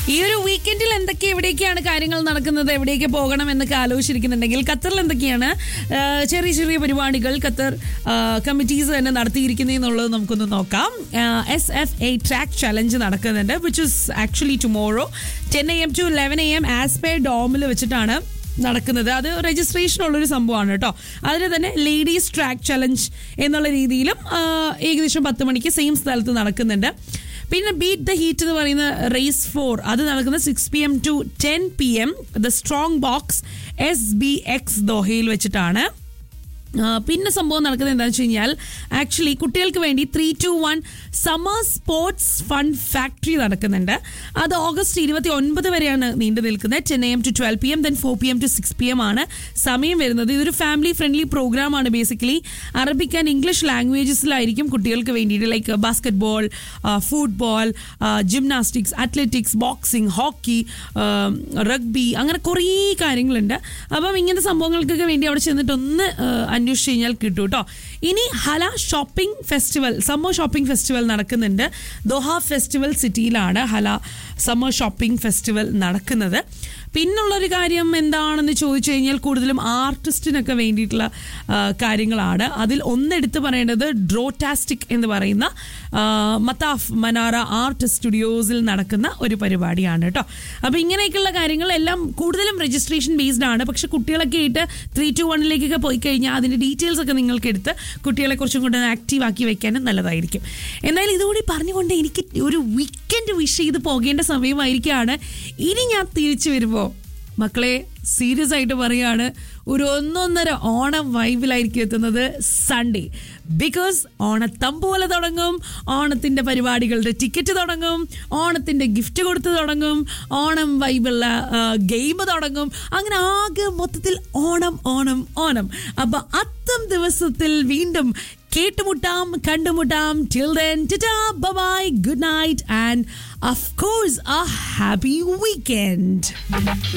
ഈ ഒരു വീക്കെൻഡിൽ എന്തൊക്കെ എവിടേക്കാണ് കാര്യങ്ങൾ നടക്കുന്നത് എവിടേക്ക് പോകണം എന്നൊക്കെ ആലോചിച്ചിരിക്കുന്നുണ്ടെങ്കിൽ ഖത്തറിൽ എന്തൊക്കെയാണ് ആ, ചെറിയ ചെറിയ പരിപാടികൾ ഖത്തർ കമ്മിറ്റീസ് തന്നെ നടത്തിയിരിക്കുന്നതെന്നുള്ളത് നമുക്കൊന്ന് നോക്കാം S F A track challenge നടക്കുന്നുണ്ട് which is actually tomorrow ten A M to eleven A M Aspire ഡോമിൽ വെച്ചിട്ടാണ് നടക്കുന്നത് അത് രജിസ്ട്രേഷൻ ഉള്ളൊരു സംഭവമാണ് കേട്ടോ അതിൽ തന്നെ ലേഡീസ് ട്രാക്ക് ചലഞ്ച് എന്നുള്ള രീതിയിലും ആ, ഏകദേശം പത്ത് മണിക്ക് സെയിം സ്ഥലത്ത് നടക്കുന്നുണ്ട് പിന്നെ ബീറ്റ് ദ ഹീറ്റ് എന്ന് പറയുന്ന റേസ് ഫോർ അത് നടക്കുന്നത് six P M to ten P M the strong box S B X ദോഹയിൽ വെച്ചിട്ടാണ് ആ, പിന്നെ സംഭവം നടക്കുന്നത് എന്താണെന്ന് വെച്ച് കഴിഞ്ഞാൽ ആക്ച്വലി കുട്ടികൾക്ക് വേണ്ടി three two one summer sports fund factory നടക്കുന്നുണ്ട് അത് ഓഗസ്റ്റ് ഇരുപത്തി ഒൻപത് വരെയാണ് നീണ്ടു നിൽക്കുന്നത് ten A M to twelve P M then four P M to six P M ആണ് സമയം വരുന്നത് ഇതൊരു ഫാമിലി ഫ്രണ്ട്ലി പ്രോഗ്രാം ആണ് ബേസിക്കലി അറബിക് ആൻഡ് ഇംഗ്ലീഷ് ലാംഗ്വേജസിലായിരിക്കും കുട്ടികൾക്ക് വേണ്ടിയിട്ട് like basketball football gymnastics athletics boxing hockey rugby അങ്ങനെ കുറേ കാര്യങ്ങളുണ്ട് അപ്പം ഇങ്ങനത്തെ സംഭവങ്ങൾക്കൊക്കെ വേണ്ടി അവിടെ ചെന്നിട്ട് ഒന്ന് ആ, അന്വേഷിച്ച് കഴിഞ്ഞാൽ കിട്ടും കേട്ടോ ഇനി Hala shopping festival summer shopping festival നടക്കുന്നുണ്ട് ദോഹ ഫെസ്റ്റിവൽ സിറ്റിയിലാണ് ഹല സമ്മർ ഷോപ്പിംഗ് ഫെസ്റ്റിവൽ നടക്കുന്നത് പിന്നുള്ളൊരു കാര്യം എന്താണെന്ന് ചോദിച്ചു കഴിഞ്ഞാൽ കൂടുതലും ആർട്ടിസ്റ്റിനൊക്കെ വേണ്ടിയിട്ടുള്ള ആ, കാര്യങ്ങളാണ് അതിൽ ഒന്നെടുത്ത് പറയേണ്ടത് ഡ്രോടാസ്റ്റിക് എന്ന് പറയുന്ന ആ, മത്താഫ് മനാറ ആർട്ട് സ്റ്റുഡിയോസിൽ നടക്കുന്ന ഒരു പരിപാടിയാണ് കേട്ടോ അപ്പോൾ ഇങ്ങനെയൊക്കെയുള്ള കാര്യങ്ങളെല്ലാം കൂടുതലും രജിസ്ട്രേഷൻ ബേസ്ഡ് ആണ് പക്ഷെ കുട്ടികളൊക്കെ ആയിട്ട് ത്രീ ടു വണ്ണിലേക്കൊക്കെ പോയി കഴിഞ്ഞാൽ അതിൻ്റെ ഡീറ്റെയിൽസ് ഒക്കെ നിങ്ങൾക്ക് എടുത്ത് കുട്ടികളെ കുറച്ചും കൂടെ ആക്റ്റീവ് ആക്കി വെക്കാനും നല്ലതായിരിക്കും എന്തായാലും ഇതുകൂടി പറഞ്ഞുകൊണ്ട് എനിക്ക് ഒരു വീക്കെൻഡ് വിഷ് ചെയ്ത് പോകേണ്ട സമയമായിരിക്കുകയാണ് ഇനി ഞാൻ തിരിച്ചു വരുമ്പോൾ മക്കളെ സീരിയസ് ആയിട്ട് പറയാണ് ഒരു ഒന്നൊന്നര ഓണം വൈബിലായിരിക്കും എത്തുന്നത് സൺഡേ ബിക്കോസ് ഓണത്തമ്പോലെ തുടങ്ങും ഓണത്തിൻ്റെ പരിപാടികളുടെ ടിക്കറ്റ് തുടങ്ങും ഓണത്തിൻ്റെ ഗിഫ്റ്റ് കൊടുത്ത് തുടങ്ങും ഓണം വൈബുള്ള ഗെയിം തുടങ്ങും അങ്ങനെ ആകെ മൊത്തത്തിൽ ഓണം ഓണം ഓണം അപ്പൊ അത്തം ദിവസത്തിൽ വീണ്ടും കേട്ടുമുട്ടാം കണ്ടുമുട്ടാം till then bye good night and of course a happy weekend